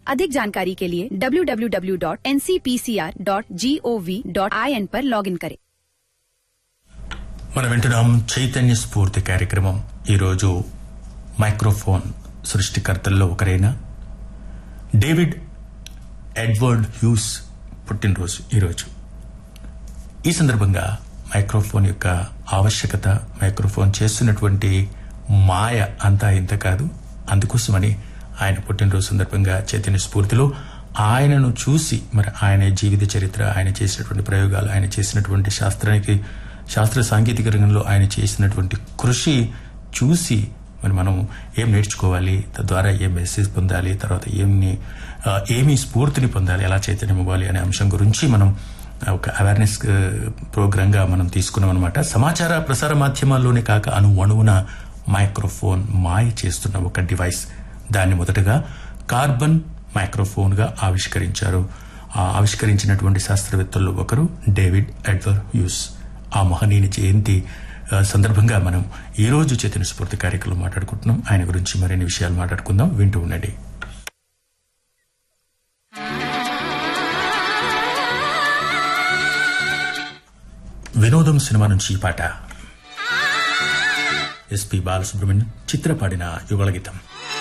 अधिक जानकारी के लिए www.ncpcr.gov.in पर लॉगिन करें మనం వింటున్నాం చైతన్య స్ఫూర్తి కార్యక్రమం ఈరోజు మైక్రోఫోన్ సృష్టికర్తల్లో ఒకరైన డేవిడ్ ఎడ్వర్డ్ హ్యూస్ పుట్టినరోజు ఈరోజు ఈ సందర్భంగా మైక్రోఫోన్ యొక్క ఆవశ్యకత మైక్రోఫోన్ చేస్తున్నటువంటి మాయ అంతా ఇంత కాదు అందుకోసమని ఆయన పుట్టినరోజు సందర్భంగా చైతన్య స్ఫూర్తిలో ఆయనను చూసి మరి ఆయన జీవిత చరిత్ర ఆయన చేసినటువంటి ప్రయోగాలు ఆయన చేసినటువంటి శాస్త్రానికి శాస్త్ర సాంకేతిక రంగంలో ఆయన చేసినటువంటి కృషి చూసి మరి మనం ఏం నేర్చుకోవాలి తద్వారా ఏం మెసేజ్ పొందాలి తర్వాత ఏమి ఆ, ఏమి స్ఫూర్తిని పొందాలి ఎలా చైతన్యం ఇవ్వాలి అనే అంశం గురించి మనం ఒక అవేర్నెస్ ప్రోగ్రామ్ గా మనం తీసుకున్నాం అనమాట సమాచార ప్రసార మాధ్యమాల్లోనే కాక అను అణువున మైక్రోఫోన్ మాయ చేస్తున్న ఒక డివైస్ దాన్ని మొదటగా కార్బన్ మైక్రోఫోన్ గా ఆవిష్కరించారు ఆ ఆవిష్కరించినటువంటి శాస్త్రవేత్తల్లో ఒకరు డేవిడ్ ఎడ్వర్ హ్యూస్ ఆ మహనీయుని జయంతి ఆ, సందర్భంగా మనం ఈ రోజు చైతన్య స్ఫూర్తి కార్యక్రమం మాట్లాడుకుంటున్నాం ఆయన గురించి మరిన్ని విషయాలు మాట్లాడుకుందాం వింటూ ఉండండి వినోదం సినిమా నుంచి ఈ పాట ఎస్పి బాలసుబ్రహ్మణ్యం చిత్రపాడిన యుగళ గీతం